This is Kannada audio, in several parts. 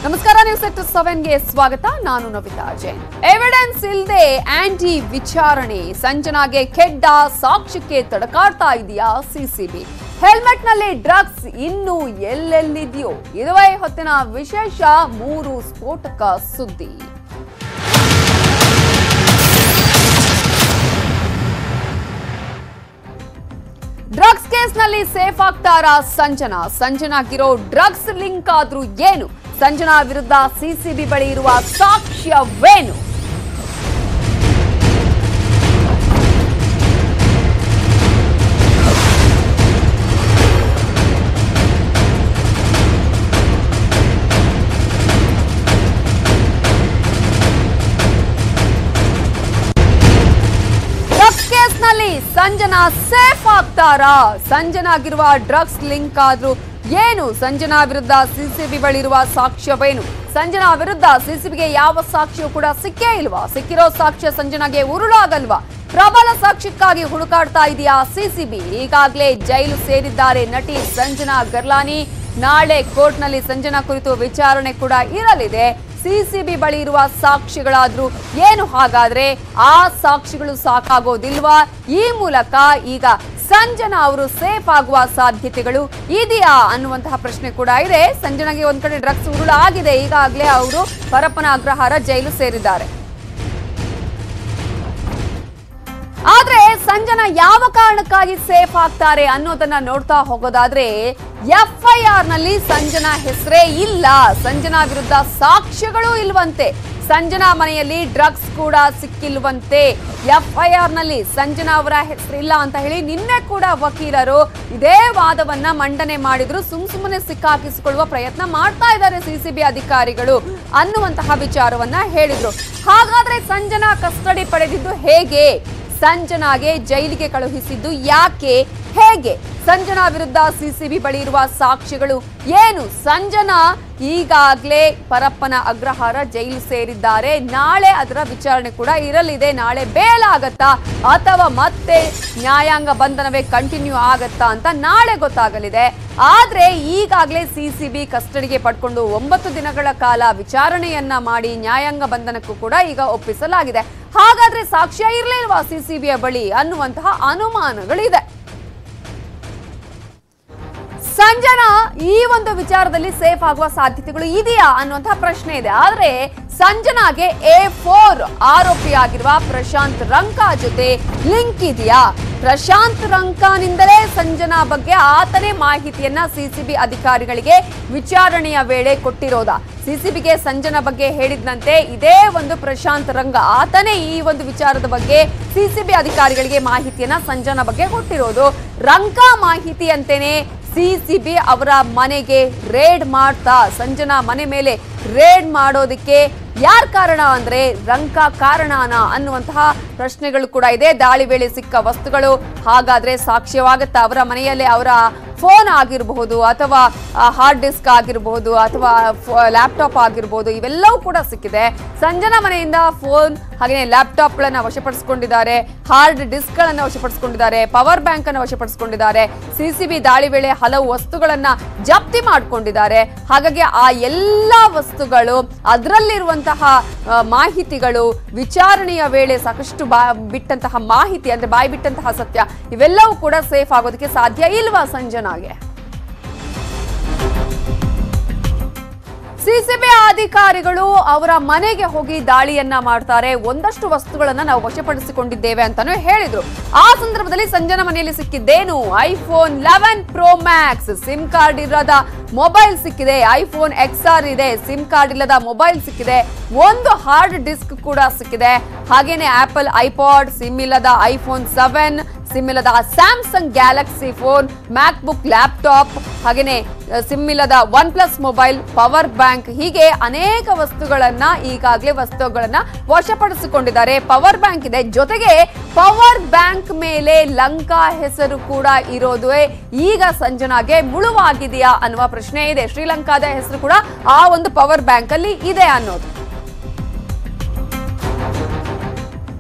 ನಮಸ್ಕಾರ ನ್ಯೂಸ್ ಎಟ್ ಸೆವೆನ್ಗೆ ಸ್ವಾಗತ ನಾನು ನವಿತಾ ಜೈನ್ ಎವಿಡೆನ್ಸ್ ಇಲ್ಲದೆ ಆಂಟಿ ವಿಚಾರಣೆ ಸಂಜನಾಗೆ ಕೆಡ್ಡ ಸಾಕ್ಷ್ಯಕ್ಕೆ ತಡಕಾಡ್ತಾ ಇದೆಯಾ ಸಿಸಿಬಿ ಹೆಲ್ಮೆಟ್ ನಲ್ಲಿ ಡ್ರಗ್ಸ್ ಇನ್ನೂ ಎಲ್ಲೆಲ್ಲಿದೆಯೋ ಇದುವೇ ಹೊತ್ತಿನ ವಿಶೇಷ ಮೂರು ಸ್ಫೋಟಕ ಸುದ್ದಿ ಡ್ರಗ್ಸ್ ಕೇಸ್ನಲ್ಲಿ ಸೇಫ್ ಆಗ್ತಾರಾ ಸಂಜನಾ ಸಂಜನಾಗಿರೋ ಡ್ರಗ್ಸ್ ಲಿಂಕ್ ಆದ್ರೂ ಏನು ಸಂಜನಾ ವಿರುದ್ಧ ಸಿಸಿಬಿ ಬಳಿ ಇರುವ ಸಾಕ್ಷ್ಯವೇನು ಡ್ರಗ್ಸ್ ಕೇಸ್ನಲ್ಲಿ ಸಂಜನಾ ಸೇಫ್ ಆಗ್ತಾರಾ ಸಂಜನಾಗಿರುವ ಡ್ರಗ್ಸ್ ಲಿಂಕ್ ಆದ್ರೂ ಏನು ಸಂಜನಾ ವಿರುದ್ಧ ಸಿಸಿಬಿ ಬಳಿ ಇರುವ ಸಾಕ್ಷ್ಯವೇನು ಸಂಜನಾ ವಿರುದ್ಧ ಸಿಸಿಬಿಗೆ ಯಾವ ಸಾಕ್ಷ್ಯ ಕೂಡ ಸಿಕ್ಕೇ ಇಲ್ವಾ ಸಿಕ್ಕಿರೋ ಸಾಕ್ಷ್ಯ ಸಂಜನಾಗೆ ಉರುಳಾಗಲ್ವಾ ಪ್ರಬಲ ಸಾಕ್ಷ್ಯಕ್ಕಾಗಿ ಹುಡುಕಾಡ್ತಾ ಇದೆಯಾ ಸಿಸಿಬಿ ಈಗಾಗಲೇ ಜೈಲು ಸೇರಿದ್ದಾರೆ ನಟಿ ಸಂಜನಾ ಗರ್ಲಾನಿ ನಾಳೆ ಕೋರ್ಟ್ನಲ್ಲಿ ಸಂಜನಾ ಕುರಿತು ವಿಚಾರಣೆ ಕೂಡ ಇರಲಿದೆ ಸಿಸಿಬಿ ಬಳಿ ಇರುವ ಸಾಕ್ಷಿಗಳಾದ್ರೂ ಏನು ಹಾಗಾದ್ರೆ ಆ ಸಾಕ್ಷಿಗಳು ಸಾಕಾಗೋದಿಲ್ವಾ ಈ ಮೂಲಕ ಈಗ ಸಂಜನಾ ಅವರು ಸೇಫ್ ಆಗುವ ಸಾಧ್ಯತೆಗಳು ಇದೆಯಾ ಅನ್ನುವಂತಹ ಪ್ರಶ್ನೆ ಕೂಡ ಇದೆ ಸಂಜನಾಗೆ ಒಂದ್ ಕಡೆ ಡ್ರಗ್ಸ್ ಉರುಳು ಆಗಿದೆ ಈಗಾಗಲೇ ಅವರು ಪರಪ್ಪನ ಅಗ್ರಹಾರ ಜೈಲು ಸೇರಿದ್ದಾರೆ ಆದ್ರೆ ಸಂಜನಾ ಯಾವ ಕಾರಣಕ್ಕಾಗಿ ಸೇಫ್ ಆಗ್ತಾರೆ ಅನ್ನೋದನ್ನ ನೋಡ್ತಾ ಹೋಗೋದಾದ್ರೆ ಎಫ್ಐಆರ್ ನಲ್ಲಿ ಸಂಜನಾ ಹೆಸರೇ ಇಲ್ಲ ಸಂಜನಾ ವಿರುದ್ಧ ಸಾಕ್ಷ್ಯಗಳು ಇಲ್ವಂತೆ ಸಂಜನಾ ಮನೆಯಲ್ಲಿ ಡ್ರಗ್ಸ್ ಕೂಡ ಸಿಕ್ಕಿಲ್ವಂತೆ ಎಫ್ಐಆರ್ ನಲ್ಲಿ ಸಂಜನಾ ಅವರ ಹೆಸರಿಲ್ಲ ಅಂತ ಹೇಳಿ ನಿನ್ನೆ ಕೂಡ ವಕೀಲರು ಇದೇ ವಾದವನ್ನ ಮಂಡನೆ ಮಾಡಿದ್ರು ಸುಮ್ ಸುಮ್ಮನೆ ಸಿಕ್ಕಾಕಿಸಿಕೊಳ್ಳುವ ಪ್ರಯತ್ನ ಮಾಡ್ತಾ ಇದ್ದಾರೆ ಸಿಸಿಬಿ ಅಧಿಕಾರಿಗಳು ಅನ್ನುವಂತಹ ವಿಚಾರವನ್ನ ಹೇಳಿದ್ರು ಹಾಗಾದ್ರೆ ಸಂಜನಾ ಕಸ್ಟಡಿ ಪಡೆದಿದ್ದು ಹೇಗೆ ಸಂಜನಾಗೆ ಜೈಲಿಗೆ ಕಳುಹಿಸಿದ್ದು ಯಾಕೆ ಹೇಗೆ ಸಂಜನಾ ವಿರುದ್ಧ ಸಿಸಿಬಿ ಬಳಿ ಇರುವ ಸಾಕ್ಷ್ಯಗಳು ಏನು ಸಂಜನಾ ಈಗಾಗಲೇ ಪರಪ್ಪನ ಅಗ್ರಹಾರ ಜೈಲು ಸೇರಿದ್ದಾರೆ ನಾಳೆ ಅದರ ವಿಚಾರಣೆ ಕೂಡ ಇರಲಿದೆ ನಾಳೆ ಬೇಲ್ ಆಗತ್ತಾ ಅಥವಾ ಮತ್ತೆ ನ್ಯಾಯಾಂಗ ಬಂಧನವೇ ಕಂಟಿನ್ಯೂ ಆಗತ್ತಾ ಅಂತ ನಾಳೆ ಗೊತ್ತಾಗಲಿದೆ ಆದ್ರೆ ಈಗಾಗಲೇ ಸಿಸಿಬಿ ಕಸ್ಟಡಿಗೆ ಪಡ್ಕೊಂಡು ಒಂಬತ್ತು ದಿನಗಳ ಕಾಲ ವಿಚಾರಣೆಯನ್ನ ಮಾಡಿ ನ್ಯಾಯಾಂಗ ಬಂಧನಕ್ಕೂ ಕೂಡ ಈಗ ಒಪ್ಪಿಸಲಾಗಿದೆ ಹಾಗಾದ್ರೆ ಸಾಕ್ಷ್ಯ ಇರಲಿಲ್ವಾ ಸಿಸಿಬಿಯ ಬಳಿ ಅನ್ನುವಂತಹ ಅನುಮಾನಗಳಿದೆ ಸಂಜನಾ ಈ ಒಂದು ವಿಚಾರದಲ್ಲಿ ಸೇಫ್ ಆಗುವ ಸಾಧ್ಯತೆಗಳು ಇದೆಯಾ ಅನ್ನುವಂತಹ ಪ್ರಶ್ನೆ ಇದೆ ಆದ್ರೆ ಸಂಜನಾಗೆ ಎ ಫೋರ್ ಆರೋಪಿಯಾಗಿರುವ ಪ್ರಶಾಂತ್ ರಂಕಾ ಜೊತೆ ಲಿಂಕ್ ಇದೆಯಾ ಪ್ರಶಾಂತ್ ರಂಕಾನಿಂದಲೇ ಸಂಜನಾ ಬಗ್ಗೆ ಆತನೇ ಮಾಹಿತಿಯನ್ನ ಸಿಸಿಬಿ ಅಧಿಕಾರಿಗಳಿಗೆ ವಿಚಾರಣೆಯ ವೇಳೆ ಕೊಟ್ಟಿರೋದ ಸಿಸಿಬಿಗೆ ಸಂಜನಾ ಬಗ್ಗೆ ಹೇಳಿದಂತೆ ಇದೇ ಒಂದು ಪ್ರಶಾಂತ್ ರಂಗ ಆತನೇ ಈ ಒಂದು ವಿಚಾರದ ಬಗ್ಗೆ ಸಿಸಿಬಿ ಅಧಿಕಾರಿಗಳಿಗೆ ಮಾಹಿತಿಯನ್ನ ಸಂಜನಾ ಬಗ್ಗೆ ಕೊಟ್ಟಿರೋದು ರಂಕಾ ಮಾಹಿತಿಯಂತೆಯೇ ಸಿಸಿಬಿ ಅವರ ಮನೆಗೆ ರೇಡ್ ಮಾಡ್ತಾ ಸಂಜನಾ ಮನೆ ಮೇಲೆ ರೇಡ್ ಮಾಡೋದಕ್ಕೆ ಯಾರ್ ಕಾರಣ ಅಂದ್ರೆ ರಂಕ ಕಾರಣನ ಅನ್ನುವಂತಹ ಪ್ರಶ್ನೆಗಳು ಕೂಡ ಇದೆ ದಾಳಿ ವೇಳೆ ಸಿಕ್ಕ ವಸ್ತುಗಳು ಹಾಗಾದ್ರೆ ಸಾಕ್ಷ್ಯವಾಗುತ್ತಾ ಅವರ ಮನೆಯಲ್ಲೇ ಅವರ ಫೋನ್ ಆಗಿರಬಹುದು ಅಥವಾ ಹಾರ್ಡ್ ಡಿಸ್ಕ್ ಆಗಿರಬಹುದು ಅಥವಾ ಲ್ಯಾಪ್ಟಾಪ್ ಆಗಿರಬಹುದು ಇವೆಲ್ಲವೂ ಕೂಡ ಸಿಕ್ಕಿದೆ ಸಂಜನಾ ಮನೆಯಿಂದ ಫೋನ್ ಹಾಗೆಯೇ ಲ್ಯಾಪ್ಟಾಪ್ಗಳನ್ನ ವಶಪಡಿಸಿಕೊಂಡಿದ್ದಾರೆ ಹಾರ್ಡ್ ಡಿಸ್ಕ್ಗಳನ್ನ ವಶಪಡಿಸಿಕೊಂಡಿದ್ದಾರೆ ಪವರ್ ಬ್ಯಾಂಕ್ ಅನ್ನು ವಶಪಡಿಸಿಕೊಂಡಿದ್ದಾರೆ ಸಿಸಿಬಿ ದಾಳಿ ವೇಳೆ ಹಲವು ವಸ್ತುಗಳನ್ನ ಜಪ್ತಿ ಮಾಡಿಕೊಂಡಿದ್ದಾರೆ ಹಾಗಾಗಿ ಆ ಎಲ್ಲ ವಸ್ತುಗಳು ಅದರಲ್ಲಿರುವಂತಹ ಆ, ಮಾಹಿತಿಗಳು ವಿಚಾರಣೆಯ ವೇಳೆ ಸಾಕಷ್ಟು ಬಾ ಬಿಟ್ಟಂತಹ ಮಾಹಿತಿ ಅಂದ್ರೆ ಬಾಯಿ ಬಿಟ್ಟಂತಹ ಸತ್ಯ ಇವೆಲ್ಲವೂ ಕೂಡ ಸೇಫ್ ಆಗೋದಕ್ಕೆ ಸಾಧ್ಯ ಇಲ್ವಾ ಸಂಜನಾಗೆ ಸಿಸಿಬಿ ಅಧಿಕಾರಿಗಳು ಅವರ ಮನೆಗೆ ಹೋಗಿ ದಾಳಿಯನ್ನ ಮಾಡ್ತಾರೆ ಒಂದಷ್ಟು ವಸ್ತುಗಳನ್ನ ನಾವು ವಶಪಡಿಸಿಕೊಂಡಿದ್ದೇವೆ ಅಂತಾನು ಹೇಳಿದ್ರು ಆ ಸಂದರ್ಭದಲ್ಲಿ ಸಂಜನ ಮನೆಯಲ್ಲಿ ಸಿಕ್ಕಿದ್ದೇನು iPhone eleven pro max sim card ಇರದ ಮೊಬೈಲ್ ಸಿಕ್ಕಿದೆ ಐಫೋನ್ ಎಕ್ಸ್ ಆರ್ ಇದೆ ಸಿಮ್ ಕಾರ್ಡ್ ಇಲ್ಲದ ಮೊಬೈಲ್ ಸಿಕ್ಕಿದೆ ಒಂದು ಹಾರ್ಡ್ ಡಿಸ್ಕ್ ಕೂಡ ಸಿಕ್ಕಿದೆ ಹಾಗೇನೆ ಆಪಲ್ ಐಪಾಡ್ ಸಿಮ್ ಇಲ್ಲದ ಐಫೋನ್ ಸೆವೆನ್ ಸಿಮ್ ಇಲ್ಲದ Samsung Galaxy phone MacBook laptop ಹಾಗೇನೆ ಸಿಮ್ ಇಲ್ಲದ OnePlus mobile power bank ಹೀಗೆ ಅನೇಕ ವಸ್ತುಗಳನ್ನ ಈಗಾಗಲೇ ವಸ್ತುಗಳನ್ನ ವಶಪಡಿಸಿಕೊಂಡಿದ್ದಾರೆ ಪವರ್ ಬ್ಯಾಂಕ್ ಇದೆ ಜೊತೆಗೆ ಪವರ್ ಬ್ಯಾಂಕ್ ಮೇಲೆ ಲಂಕಾ ಹೆಸರು ಕೂಡ ಇರೋದುವೇ ಈಗ ಸಂಜನಾಗೆ ಮುಳುವಾಗಿದೆಯಾ ಅನ್ನುವ ಪ್ರಶ್ನೆ ಇದೆ ಶ್ರೀಲಂಕಾದ ಹೆಸರು ಕೂಡ ಆ ಒಂದು ಪವರ್ ಬ್ಯಾಂಕ್ ಅಲ್ಲಿ ಇದೆ ಅನ್ನೋದು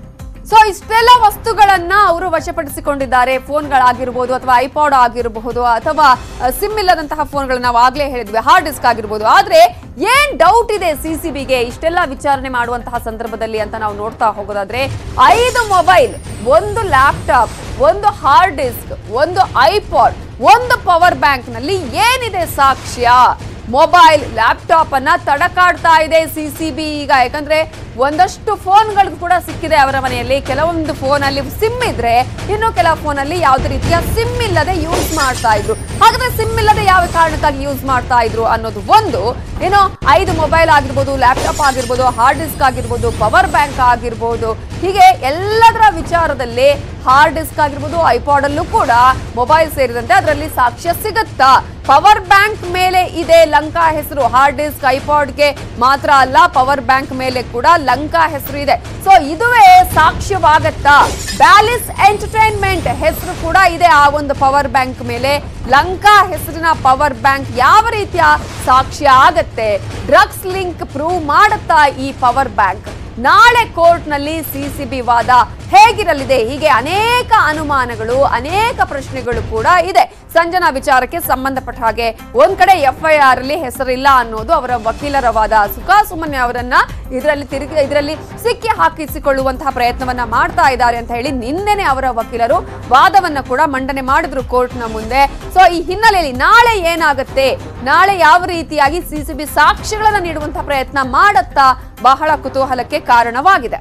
ಸೊ ಇಷ್ಟೆಲ್ಲ ವಸ್ತುಗಳನ್ನ ಅವರು ವಶಪಡಿಸಿಕೊಂಡಿದ್ದಾರೆ ಫೋನ್ಗಳಾಗಿರ್ಬೋದು ಅಥವಾ ಐಪಾಡ್ ಆಗಿರಬಹುದು ಅಥವಾ ಸಿಮ್ ಇಲ್ಲದಂತಹ ಫೋನ್ಗಳನ್ನ ನಾವು ಆಗ್ಲೇ ಹೇಳಿದ್ವಿ ಹಾರ್ಡ್ ಡಿಸ್ಕ್ ಆಗಿರ್ಬೋದು ಆದ್ರೆ ಏನ್ ಡೌಟ್ ಇದೆ ಸಿ ಸಿ ಬಿಗೆ ಇಷ್ಟೆಲ್ಲ ವಿಚಾರಣೆ ಮಾಡುವಂತಹ ಸಂದರ್ಭದಲ್ಲಿ ಅಂತ ನಾವು ನೋಡ್ತಾ ಹೋಗೋದಾದ್ರೆ ಐದು ಮೊಬೈಲ್ ಒಂದು ಲ್ಯಾಪ್ಟಾಪ್ ಒಂದು ಹಾರ್ಡ್ ಡಿಸ್ಕ್ ಒಂದು ಐಪಾಡ್ ಒಂದು ಪವರ್ ಬ್ಯಾಂಕ್ ನಲ್ಲಿ ಏನಿದೆ ಸಾಕ್ಷ್ಯ ಮೊಬೈಲ್ ಲ್ಯಾಪ್ಟಾಪ್ ಅನ್ನ ತಡಕಾಡ್ತಾ ಇದೆ ಸಿ ಸಿ ಬಿ ಈಗ ಯಾಕಂದ್ರೆ ಒಂದಷ್ಟು ಫೋನ್ಗಳು ಕೂಡ ಸಿಕ್ಕಿದೆ ಅವರ ಮನೆಯಲ್ಲಿ ಕೆಲವೊಂದು ಫೋನ್ ಅಲ್ಲಿ ಸಿಮ್ ಇದ್ರೆ ಇನ್ನು ಕೆಲವು ಫೋನ್ ಅಲ್ಲಿ ಯಾವುದೇ ರೀತಿಯ ಸಿಮ್ ಇಲ್ಲದೆ ಯೂಸ್ ಮಾಡ್ತಾ ಇದ್ರು ಹಾಗಾದ್ರೆ ಸಿಮ್ ಇಲ್ಲದೆ ಯಾವ ಕಾರಣಕ್ಕಾಗಿ ಯೂಸ್ ಮಾಡ್ತಾ ಇದ್ರು ಅನ್ನೋದು ಒಂದು ಏನೋ ಐದು ಮೊಬೈಲ್ ಆಗಿರ್ಬೋದು ಲ್ಯಾಪ್ಟಾಪ್ ಆಗಿರ್ಬೋದು ಹಾರ್ಡ್ ಡಿಸ್ಕ್ ಆಗಿರ್ಬೋದು ಪವರ್ ಬ್ಯಾಂಕ್ ಆಗಿರ್ಬೋದು ಹೀಗೆ ಎಲ್ಲದರ ವಿಚಾರದಲ್ಲಿ ಹಾರ್ಡ್ ಡಿಸ್ಕ್ ಆಗಿರ್ಬೋದು ಐಪಾಡ್ ಅಲ್ಲೂ ಕೂಡ ಮೊಬೈಲ್ ಸೇರಿದಂತೆ ಅದರಲ್ಲಿ ಸಾಕ್ಷ್ಯ ಸಿಗುತ್ತಾ ಪವರ್ ಬ್ಯಾಂಕ್ ಮೇಲೆ ಇದೆ ಲಂಕಾ ಹೆಸರು ಹಾರ್ಡ್ ಡಿಸ್ಕ್ ಐಪಾಡ್ಗೆ ಮಾತ್ರ ಅಲ್ಲ ಪವರ್ ಬ್ಯಾಂಕ್ ಮೇಲೆ ಕೂಡ ಲಂಕಾ ಹೆಸರು ಇದೆ ಸೊ ಇದುವೇ ಸಾಕ್ಷ್ಯವಾಗತ್ತಾ ಬ್ಯಾಲಿಸ್ ಎಂಟರ್ಟೈನ್ಮೆಂಟ್ ಹೆಸರು ಕೂಡ ಇದೆ ಆ ಒಂದು ಪವರ್ ಬ್ಯಾಂಕ್ ಮೇಲೆ ಲಂಕಾ ಹೆಸರಿನ ಪವರ್ ಬ್ಯಾಂಕ್ ಯಾವ ರೀತಿಯ ಸಾಕ್ಷ್ಯ ಆಗತ್ತೆ ಡ್ರಗ್ಸ್ ಲಿಂಕ್ ಪ್ರೂವ್ ಮಾಡುತ್ತಾ ಈ ಪವರ್ ಬ್ಯಾಂಕ್ ನಾಳೆ ಕೋರ್ಟ್ನಲ್ಲಿ ಸಿಸಿಬಿ ವಾದ ಹೇಗಿರಲಿದೆ ಹೀಗೆ ಅನೇಕ ಅನುಮಾನಗಳು ಅನೇಕ ಪ್ರಶ್ನೆಗಳು ಕೂಡ ಇದೆ ಸಂಜನಾ ವಿಚಾರಕ್ಕೆ ಸಂಬಂಧಪಟ್ಟ ಹಾಗೆ ಒಂದ್ ಕಡೆ ಎಫ್ಐಆರ್ ಅಲ್ಲಿ ಹೆಸರಿಲ್ಲ ಅನ್ನೋದು ಅವರ ವಕೀಲರ ವಾದ ಸುಖಾ ಸುಮನ್ಯ ಅವರನ್ನ ಇದರಲ್ಲಿ ತಿರುಗಿ ಇದರಲ್ಲಿ ಸಿಕ್ಕಿ ಹಾಕಿಸಿಕೊಳ್ಳುವಂತಹ ಪ್ರಯತ್ನವನ್ನ ಮಾಡ್ತಾ ಇದ್ದಾರೆ ಅಂತ ಹೇಳಿ ನಿನ್ನೆನೆ ಅವರ ವಕೀಲರು ವಾದವನ್ನ ಕೂಡ ಮಂಡನೆ ಮಾಡಿದ್ರು ಕೋರ್ಟ್ನ ಮುಂದೆ ಸೊ ಈ ಹಿನ್ನೆಲೆಯಲ್ಲಿ ನಾಳೆ ಏನಾಗುತ್ತೆ ನಾಳೆ ಯಾವ ರೀತಿಯಾಗಿ ಸಿಸಿಬಿ ಸಾಕ್ಷ್ಯಗಳನ್ನ ನೀಡುವಂತಹ ಪ್ರಯತ್ನ ಮಾಡತ್ತಾ ಬಹಳ ಕುತೂಹಲಕ್ಕೆ ಕಾರಣವಾಗಿದೆ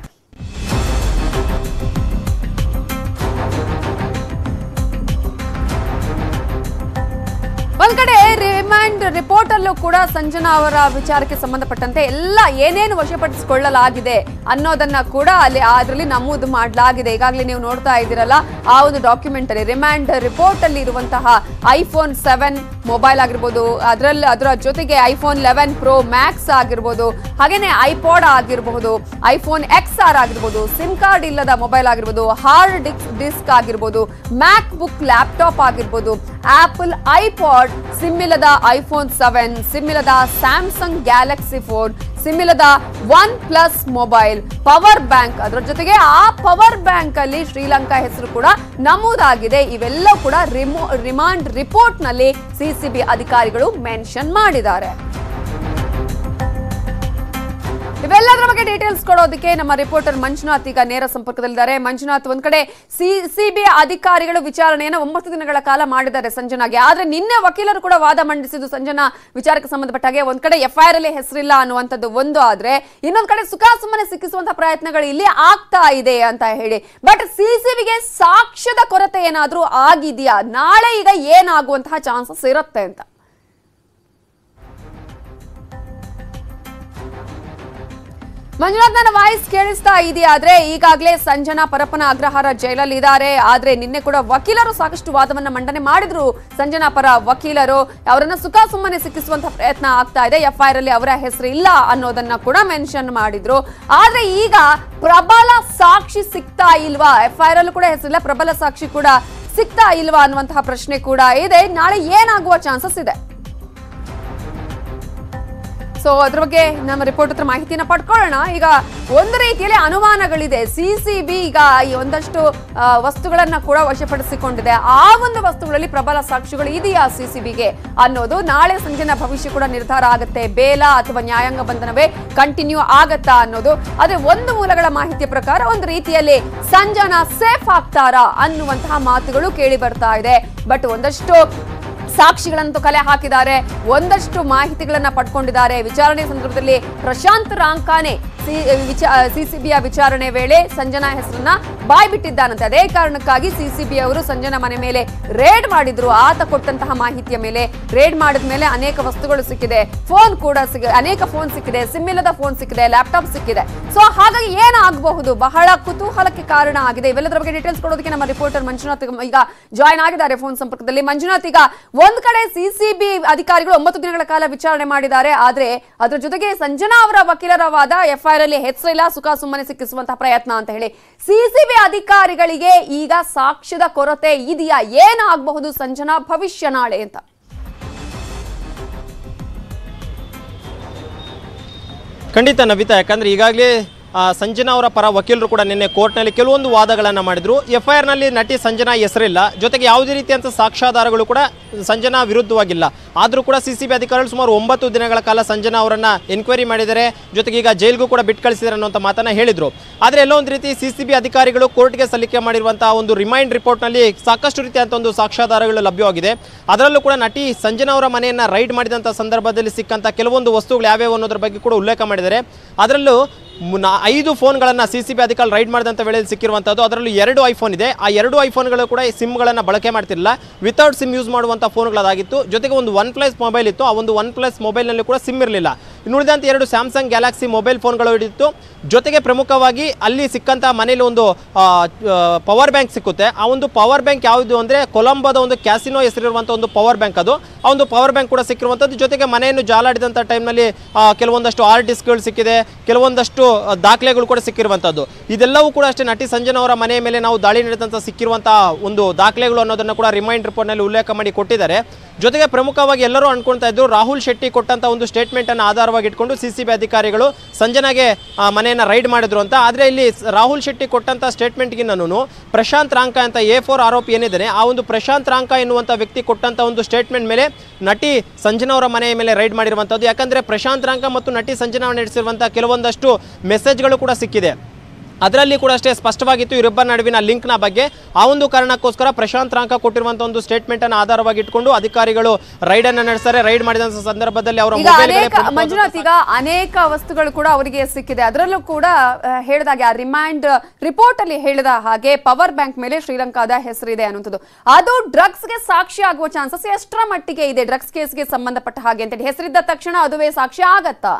ಒಂದ್ ಕಡೆ ರಿಮಾಂಡ್ ರಿಪೋರ್ಟ್ ಅಲ್ಲೂ ಕೂಡ ಸಂಜನಾ ಅವರ ವಿಚಾರಕ್ಕೆ ಸಂಬಂಧಪಟ್ಟಂತೆ ಎಲ್ಲ ಏನೇನು ವಶಪಡಿಸಿಕೊಳ್ಳಲಾಗಿದೆ ಅನ್ನೋದನ್ನ ಕೂಡ ಅಲ್ಲಿ ಅದರಲ್ಲಿ ನಮೂದು ಮಾಡಲಾಗಿದೆ ಈಗಾಗಲೇ ನೀವು ನೋಡ್ತಾ ಇದ್ದೀರಲ್ಲ ಆ ಒಂದು ಡಾಕ್ಯುಮೆಂಟ್ ಅಲ್ಲಿ ರಿಮಾಂಡ್ ರಿಪೋರ್ಟ್ ಅಲ್ಲಿ ಇರುವಂತಹ ಐಫೋನ್ ಸೆವೆನ್ ಮೊಬೈಲ್ ಆಗಿರ್ಬೋದು ಅದರಲ್ಲಿ ಅದರ ಜೊತೆಗೆ ಐಫೋನ್ ಲೆವೆನ್ ಪ್ರೋ ಮ್ಯಾಕ್ಸ್ ಆಗಿರ್ಬೋದು ಹಾಗೇನೆ ಐಪಾಡ್ ಆಗಿರಬಹುದು ಐಫೋನ್ ಎಕ್ಸ್ ಆರ್ ಆಗಿರ್ಬೋದು ಸಿಮ್ ಕಾರ್ಡ್ ಇಲ್ಲದ ಮೊಬೈಲ್ ಆಗಿರ್ಬೋದು ಹಾರ್ಡ್ ಡಿಸ್ಕ್ ಡಿಸ್ಕ್ ಆಗಿರ್ಬೋದು ಮ್ಯಾಕ್ ಬುಕ್ ಲ್ಯಾಪ್ಟಾಪ್ ಆಗಿರ್ಬೋದು ಆಪಲ್ ಐಪಾಡ್ ಸಿಮ್ ಇಲ್ಲದ ಐಫೋನ್ ಸೆವೆನ್ ಸಿಮ್ ಇಲ್ಲದ ಸ್ಯಾಮ್ಸಂಗ್ ಗ್ಯಾಲಕ್ಸಿ ಫೋನ್ ಸಿಮ್ ಇಲ್ಲದ OnePlus mobile power bank ಅದರ ಜೊತೆಗೆ ಆ ಪವರ್ ಬ್ಯಾಂಕ್ ಅಲ್ಲಿ ಶ್ರೀಲಂಕಾ ಹೆಸರು ಕೂಡ ನಮೂದಾಗಿದೆ ಇವೆಲ್ಲ ಕೂಡ ರಿಮೋ ರಿಮಾಂಡ್ ರಿಪೋರ್ಟ್ ನಲ್ಲಿ ಸಿಸಿಬಿ ಅಧಿಕಾರಿಗಳು ಮೆನ್ಷನ್ ಮಾಡಿದ್ದಾರೆ ಇವೆಲ್ಲದರ ಬಗ್ಗೆ ಡೀಟೇಲ್ಸ್ ಕೊಡೋದಕ್ಕೆ ನಮ್ಮ ರಿಪೋರ್ಟರ್ ಮಂಜುನಾಥ್ ಈಗ ನೇರ ಸಂಪರ್ಕದಲ್ಲಿದ್ದಾರೆ ಮಂಜುನಾಥ್ ಒಂದ್ ಕಡೆ ಸಿಸಿಬಿ ಅಧಿಕಾರಿಗಳು ವಿಚಾರಣೆಯನ್ನು ಒಂಬತ್ತು ದಿನಗಳ ಕಾಲ ಮಾಡಿದ್ದಾರೆ ಸಂಜನಾಗೆ ಆದ್ರೆ ನಿನ್ನೆ ವಕೀಲರು ಕೂಡ ವಾದ ಮಂಡಿಸಿದ್ದು ಸಂಜನಾ ವಿಚಾರಕ್ಕೆ ಸಂಬಂಧಪಟ್ಟ ಹಾಗೆ ಒಂದ್ ಕಡೆ ಎಫ್ಐಆರ್ ಅಲ್ಲಿ ಹೆಸರಿಲ್ಲ ಅನ್ನುವಂಥದ್ದು ಒಂದು ಆದ್ರೆ ಇನ್ನೊಂದ್ ಕಡೆ ಸುಖಾಸುಮ್ಮನೆ ಸಿಕ್ಕಿಸುವಂತಹ ಪ್ರಯತ್ನಗಳು ಇಲ್ಲಿ ಆಗ್ತಾ ಇದೆ ಅಂತ ಹೇಳಿ ಬಟ್ ಸಿಸಿಬಿಗೆ ಸಾಕ್ಷ್ಯದ ಕೊರತೆ ಏನಾದ್ರೂ ಆಗಿದೆಯಾ ನಾಳೆ ಈಗ ಏನಾಗುವಂತಹ ಚಾನ್ಸಸ್ ಇರುತ್ತೆ ಅಂತ ಮಂಜುನಾಥ್ ನನ್ನ ವಾಯ್ಸ್ ಕೇಳಿಸ್ತಾ ಇದೆಯಾ ಆದ್ರೆ ಈಗಾಗಲೇ ಸಂಜನಾ ಪರಪ್ಪನ ಅಗ್ರಹಾರ ಜೈಲಲ್ಲಿ ಇದ್ದಾರೆ ಆದ್ರೆ ನಿನ್ನೆ ಕೂಡ ವಕೀಲರು ಸಾಕಷ್ಟು ವಾದವನ್ನ ಮಂಡನೆ ಮಾಡಿದ್ರು ಸಂಜನಾ ಪರ ವಕೀಲರು ಅವರನ್ನ ಸುಖ ಸುಮ್ಮನೆ ಸಿಕ್ಕಿಸುವಂತ ಪ್ರಯತ್ನ ಆಗ್ತಾ ಇದೆ ಎಫ್ಐಆರ್ ಅಲ್ಲಿ ಅವರ ಹೆಸರು ಇಲ್ಲ ಅನ್ನೋದನ್ನ ಕೂಡ ಮೆನ್ಷನ್ ಮಾಡಿದ್ರು ಆದ್ರೆ ಈಗ ಪ್ರಬಲ ಸಾಕ್ಷಿ ಸಿಗ್ತಾ ಇಲ್ವಾ ಎಫ್ಐಆರ್ ಅಲ್ಲೂ ಕೂಡ ಹೆಸರಿಲ್ಲ ಪ್ರಬಲ ಸಾಕ್ಷಿ ಕೂಡ ಸಿಗ್ತಾ ಇಲ್ವಾ ಅನ್ನುವಂತಹ ಪ್ರಶ್ನೆ ಕೂಡ ಇದೆ ನಾಳೆ ಏನಾಗುವ ಚಾನ್ಸಸ್ ಇದೆ ಸೊ ಅದ್ರ ಬಗ್ಗೆ ನಮ್ಮ ರಿಪೋರ್ಟ್ ಹತ್ರ ಮಾಹಿತಿನ ಪಡ್ಕೊಳ್ಳೋಣ ಈಗ ಒಂದು ರೀತಿಯಲ್ಲಿ ಅನುಮಾನಗಳಿದೆ ಸಿ ಸಿ ಬಿ ಈಗ ಈ ಒಂದಷ್ಟು ಆ, ವಸ್ತುಗಳನ್ನ ಕೂಡ ವಶಪಡಿಸಿಕೊಂಡಿದೆ ಆ ಒಂದು ವಸ್ತುಗಳಲ್ಲಿ ಪ್ರಬಲ ಸಾಕ್ಷಿಗಳು ಇದೆಯಾ ಸಿ ಸಿ ಬಿಗೆ ಅನ್ನೋದು ನಾಳೆ ಸಂಜೆನ ಭವಿಷ್ಯ ಕೂಡ ನಿರ್ಧಾರ ಆಗುತ್ತೆ ಬೇಲ ಅಥವಾ ನ್ಯಾಯಾಂಗ ಬಂಧನವೇ ಕಂಟಿನ್ಯೂ ಆಗತ್ತಾ ಅನ್ನೋದು ಅದೇ ಒಂದು ಮೂಲಗಳ ಮಾಹಿತಿಯ ಪ್ರಕಾರ ಒಂದು ರೀತಿಯಲ್ಲಿ ಸಂಜನಾ ಸೇಫ್ ಆಗ್ತಾರಾ ಅನ್ನುವಂತಹ ಮಾತುಗಳು ಕೇಳಿ ಬರ್ತಾ ಇದೆ ಬಟ್ ಒಂದಷ್ಟು ಸಾಕ್ಷಿಗಳಂತೂ ಕಲೆ ಹಾಕಿದ್ದಾರೆ ಒಂದಷ್ಟು ಮಾಹಿತಿಗಳನ್ನ ಪಡ್ಕೊಂಡಿದ್ದಾರೆ ವಿಚಾರಣೆ ಸಂದರ್ಭದಲ್ಲಿ ಪ್ರಶಾಂತ್ ರಾಂಕಾನೆ ಸಿಸಿಬಿಯ ವಿಚಾರಣೆ ವೇಳೆ ಸಂಜನಾ ಹೆಸರನ್ನ ಬಾಯ್ಬಿಟ್ಟಿದ್ದಾನಂತೆ ಅದೇ ಕಾರಣಕ್ಕಾಗಿ ಸಿಸಿಬಿ ಅವರು ಸಂಜನಾ ಮನೆ ಮೇಲೆ ರೇಡ್ ಮಾಡಿದ್ರು ಆತ ಕೊಟ್ಟಂತಹ ಮಾಹಿತಿಯ ಮೇಲೆ ರೇಡ್ ಮಾಡಿದ ಮೇಲೆ ಅನೇಕ ವಸ್ತುಗಳು ಸಿಕ್ಕಿದೆ ಫೋನ್ ಕೂಡ ಸಿಗ ಅನೇಕ ಫೋನ್ ಸಿಕ್ಕಿದೆ ಸಿಮ್ ಇಲ್ಲದ ಫೋನ್ ಸಿಕ್ಕಿದೆ ಲ್ಯಾಪ್ಟಾಪ್ ಸಿಕ್ಕಿದೆ ಸೊ ಹಾಗಾಗಿ ಏನಾಗಬಹುದು ಬಹಳ ಕುತೂಹಲಕ್ಕೆ ಕಾರಣ ಆಗಿದೆ ಇವೆಲ್ಲದರ ಬಗ್ಗೆ ಡೀಟೇಲ್ಸ್ ಕೊಡೋದಕ್ಕೆ ನಮ್ಮ ರಿಪೋರ್ಟರ್ ಮಂಜುನಾಥ್ ಈಗ ಜಾಯ್ನ್ ಆಗಿದ್ದಾರೆ ಫೋನ್ ಸಂಪರ್ಕದಲ್ಲಿ ಮಂಜುನಾಥ್ ಈಗ ಒಂದ್ ಕಡೆ ಸಿಸಿಬಿ ಅಧಿಕಾರಿಗಳು ಒಂಬತ್ತು ದಿನಗಳ ಕಾಲ ವಿಚಾರಣೆ ಮಾಡಿದ್ದಾರೆ ಆದ್ರೆ ಅದ್ರ ಜೊತೆಗೆ ಸಂಜನಾ ಅವರ ವಕೀಲರ ವಾದ ಎಫ್ಐಆರ್ ಅಲ್ಲಿ ಹೆಸರಿಲ್ಲ ಸುಖ ಸುಮ್ಮನೆ ಸಿಕ್ಕಿಸುವಂತಹ ಪ್ರಯತ್ನ ಅಂತ ಹೇಳಿ ಸಿಸಿಬಿ ಅಧಿಕಾರಿಗಳಿಗೆ ಈಗ ಸಾಕ್ಷ್ಯದ ಕೊರತೆ ಇದೆಯಾ ಏನಾಗಬಹುದು ಸಂಜನಾ ಭವಿಷ್ಯ ನಾಳೆ ಅಂತ ಖಂಡಿತ ನವಿತಾ ಯಾಕಂದ್ರೆ ಈಗಾಗಲೇ ಆ, ಸಂಜನಾ ಅವರ ಪರ ವಕೀಲರು ಕೂಡ ನಿನ್ನೆ ಕೋರ್ಟ್ನಲ್ಲಿ ಕೆಲವೊಂದು ವಾದಗಳನ್ನು ಮಾಡಿದ್ರು ಎಫ್ ಐ ಆರ್ನಲ್ಲಿ ನಟಿ ಸಂಜನಾ ಹೆಸರಿಲ್ಲ ಜೊತೆಗೆ ಯಾವುದೇ ರೀತಿಯಂಥ ಸಾಕ್ಷ್ಯಾಧಾರಗಳು ಕೂಡ ಸಂಜನಾ ವಿರುದ್ಧವಾಗಿಲ್ಲ ಆದರೂ ಕೂಡ ಸಿ ಸಿ ಬಿ ಅಧಿಕಾರಿಗಳು ಸುಮಾರು ಒಂಬತ್ತು ದಿನಗಳ ಕಾಲ ಸಂಜನಾ ಅವರನ್ನ ಎನ್ಕ್ವೈರಿ ಮಾಡಿದ್ದಾರೆ ಜೊತೆಗೆ ಈಗ ಜೈಲ್ಗೂ ಕೂಡ ಬಿಟ್ಟು ಕಳಿಸಿದ್ದಾರೆ ಅನ್ನುವಂಥ ಮಾತನ್ನ ಹೇಳಿದ್ರು ಆದರೆ ಎಲ್ಲೋ ಒಂದು ರೀತಿ ಸಿ ಸಿ ಬಿ ಅಧಿಕಾರಿಗಳು ಕೋರ್ಟ್ಗೆ ಸಲ್ಲಿಕೆ ಮಾಡಿರುವಂತಹ ಒಂದು ರಿಮೈಂಡ್ ರಿಪೋರ್ಟ್ನಲ್ಲಿ ಸಾಕಷ್ಟು ರೀತಿಯಂಥ ಒಂದು ಸಾಕ್ಷ್ಯಾಧಾರಗಳು ಲಭ್ಯವಾಗಿದೆ ಅದರಲ್ಲೂ ಕೂಡ ನಟಿ ಸಂಜನಾ ಅವರ ಮನೆಯನ್ನ ರೈಡ್ ಮಾಡಿದಂಥ ಸಂದರ್ಭದಲ್ಲಿ ಸಿಕ್ಕಂಥ ಕೆಲವೊಂದು ವಸ್ತುಗಳು ಯಾವ್ಯಾವು ಅನ್ನೋದ್ರ ಬಗ್ಗೆ ಕೂಡ ಉಲ್ಲೇಖ ಮಾಡಿದ್ದಾರೆ ಅದರಲ್ಲೂ ಮುನ್ನ ಐದು ಫೋನ್ಗಳನ್ನು ಸಿ ಸಿ ಬಿ ಅಧಿಕಾರಿ ರೈಡ್ ಮಾಡಿದಂಥ ವೇಳೆಯಲ್ಲಿ ಸಿಕ್ಕಿರುವಂಥದ್ದು ಅದರಲ್ಲೂ ಎರಡು ಐಫೋನ್ ಇದೆ ಆ ಎರಡು ಐಫೋನ್ಗಳು ಕೂಡ ಈ ಸಿಮ್ಗಳನ್ನು ಬಳಕೆ ಮಾಡ್ತಿರಲಿಲ್ಲ ವಿತೌಟ್ ಸಿಮ್ ಯೂಸ್ ಮಾಡುವಂಥ ಫೋನ್ಗಳದಾಗಿತ್ತು ಜೊತೆಗೆ ಒಂದು ಒನ್ ಪ್ಲಸ್ ಮೊಬೈಲ್ ಇತ್ತು ಆ ಒಂದು ಒನ್ ಪ್ಲಸ್ ಮೊಬೈಲ್ನಲ್ಲಿ ಕೂಡ ಸಿಮ್ ಇರಲಿಲ್ಲ ಇನ್ನುಳಿದಂತೆ ಎರಡು ಸ್ಯಾಮ್ಸಂಗ್ ಗ್ಯಾಲಾಕ್ಸಿ ಮೊಬೈಲ್ ಫೋನ್ಗಳು ಇಡಿತ್ತು ಜೊತೆಗೆ ಪ್ರಮುಖವಾಗಿ ಅಲ್ಲಿ ಸಿಕ್ಕಂಥ ಮನೇಲಿ ಒಂದು ಪವರ್ ಬ್ಯಾಂಕ್ ಸಿಕ್ಕುತ್ತೆ ಆ ಒಂದು ಪವರ್ ಬ್ಯಾಂಕ್ ಯಾವುದು ಅಂದರೆ ಕೊಲಂಬೋದ ಒಂದು ಕ್ಯಾಸಿನೋ ಹೆಸರಿರುವಂಥ ಒಂದು ಪವರ್ ಬ್ಯಾಂಕ್ ಅದು ಆ ಒಂದು ಪವರ್ ಬ್ಯಾಂಕ್ ಕೂಡ ಸಿಕ್ಕಿರುವಂಥದ್ದು ಜೊತೆಗೆ ಮನೆಯನ್ನು ಜಾಲಾಡಿದಂಥ ಟೈಮ್ನಲ್ಲಿ ಕೆಲವೊಂದಷ್ಟು ಆರ್ ಡಿಸ್ಕ್ಗಳು ಸಿಕ್ಕಿದೆ ಕೆಲವೊಂದಷ್ಟು ಆ, ದಾಖಲೆಗಳು ಕೂಡ ಸಿಕ್ಕಿರುವಂಥದ್ದು ಇದೆಲ್ಲವೂ ಕೂಡ ಅಷ್ಟೇ ನಟಿ ಸಂಜನಾ ಅವರ ಮನೆಯ ಮೇಲೆ ನಾವು ದಾಳಿ ನಡೆದಂಥ ಸಿಕ್ಕಿರುವಂತಹ ಒಂದು ದಾಖಲೆಗಳು ಅನ್ನೋದನ್ನು ಕೂಡ ರಿಮೈಂಡ್ ರಿಪೋರ್ಟ್ನಲ್ಲಿ ಉಲ್ಲೇಖ ಮಾಡಿ ಕೊಟ್ಟಿದ್ದಾರೆ ಜೊತೆಗೆ ಪ್ರಮುಖವಾಗಿ ಎಲ್ಲರೂ ಅನ್ಕೊಳ್ತಾ ಇದ್ರು ರಾಹುಲ್ ಶೆಟ್ಟಿ ಕೊಟ್ಟಂತ ಒಂದು ಸ್ಟೇಟ್ಮೆಂಟ್ ಅನ್ನು ಆಧಾರವಾಗಿ ಇಟ್ಕೊಂಡು ಸಿ ಸಿ ಬಿ ಅಧಿಕಾರಿಗಳು ಸಂಜನಾಗೆ ಆ, ಮನೆಯನ್ನ ರೈಡ್ ಮಾಡಿದ್ರು ಅಂತ ಆದರೆ ಇಲ್ಲಿ ಸ್- ರಾಹುಲ್ ಶೆಟ್ಟಿ ಕೊಟ್ಟಂತ ಸ್ಟೇಟ್ಮೆಂಟ್ಗಿನ್ನೂ ಪ್ರಶಾಂತ್ ರಾಂಕ ಅಂತ ಎ ಫೋರ್ ಆರೋಪಿ ಏನಿದ್ದಾನೆ ಆ ಒಂದು ಪ್ರಶಾಂತ್ ರಾಂಕ ಎನ್ನುವಂಥ ವ್ಯಕ್ತಿ ಕೊಟ್ಟಂತ ಒಂದು ಸ್ಟೇಟ್ಮೆಂಟ್ ಮೇಲೆ ನಟಿ ಸಂಜನಾ ಅವರ ಮನೆಯ ಮೇಲೆ ರೈಡ್ ಮಾಡಿರುವಂಥದ್ದು ಯಾಕಂದ್ರೆ ಪ್ರಶಾಂತ್ ರಾಂಕ ಮತ್ತು ನಟಿ ಸಂಜನಾ ನಡೆಸಿರುವಂಥ ಕೆಲವೊಂದಷ್ಟು ಮೆಸೇಜ್ಗಳು ಕೂಡ ಸಿಕ್ಕಿದೆ ಅದರಲ್ಲಿ ಕೂಡ ಅಷ್ಟೇ ಸ್ಪಷ್ಟವಾಗಿತ್ತು ಇವರಿಬ್ಬರ ನಡುವಿನ ಲಿಂಕ್ನ ಬಗ್ಗೆ ಆ ಒಂದು ಕಾರಣಕ್ಕೋಸ್ಕರ ಪ್ರಶಾಂತ್ ರಾಂಕ ಕೊಟ್ಟಿರುವಂಥ ಒಂದು ಸ್ಟೇಟ್ಮೆಂಟ್ ಅನ್ನು ಆಧಾರವಾಗಿ ಇಟ್ಕೊಂಡು ಅಧಿಕಾರಿಗಳು ರೈಡ್ ಅನ್ನು ನಡೆಸ್ತಾರೆ ರೈಡ್ ಮಾಡಿದಂಥ ಸಂದರ್ಭದಲ್ಲಿ ಅವರ ಈಗ ಮೊಬೈಲ್ ಅನೇಕ ಮಂಜುನಾಥ್ ಈಗ ಅನೇಕ ವಸ್ತುಗಳು ಕೂಡ ಅವರಿಗೆ ಸಿಕ್ಕಿದೆ ಅದರಲ್ಲೂ ಕೂಡ ಆ, ಹೇಳಿದಾಗೆ ಆ ರಿಮೈಂಡ್ ರಿಪೋರ್ಟ್ ಅಲ್ಲಿ ಹೇಳಿದ ಹಾಗೆ ಪವರ್ ಬ್ಯಾಂಕ್ ಮೇಲೆ ಶ್ರೀಲಂಕಾದ ಹೆಸರಿದೆ ಅನ್ನುವಂಥದ್ದು ಅದು ಡ್ರಗ್ಸ್ ಗೆ ಸಾಕ್ಷಿ ಆಗುವ ಚಾನ್ಸಸ್ ಎಷ್ಟರ ಮಟ್ಟಿಗೆ ಇದೆ ಡ್ರಗ್ಸ್ ಕೇಸ್ಗೆ ಸಂಬಂಧಪಟ್ಟ ಹಾಗೆ ಅಂತೇಳಿ ಹೆಸರಿದ್ದ ತಕ್ಷಣ ಅದುವೇ ಸಾಕ್ಷಿ ಆಗತ್ತಾ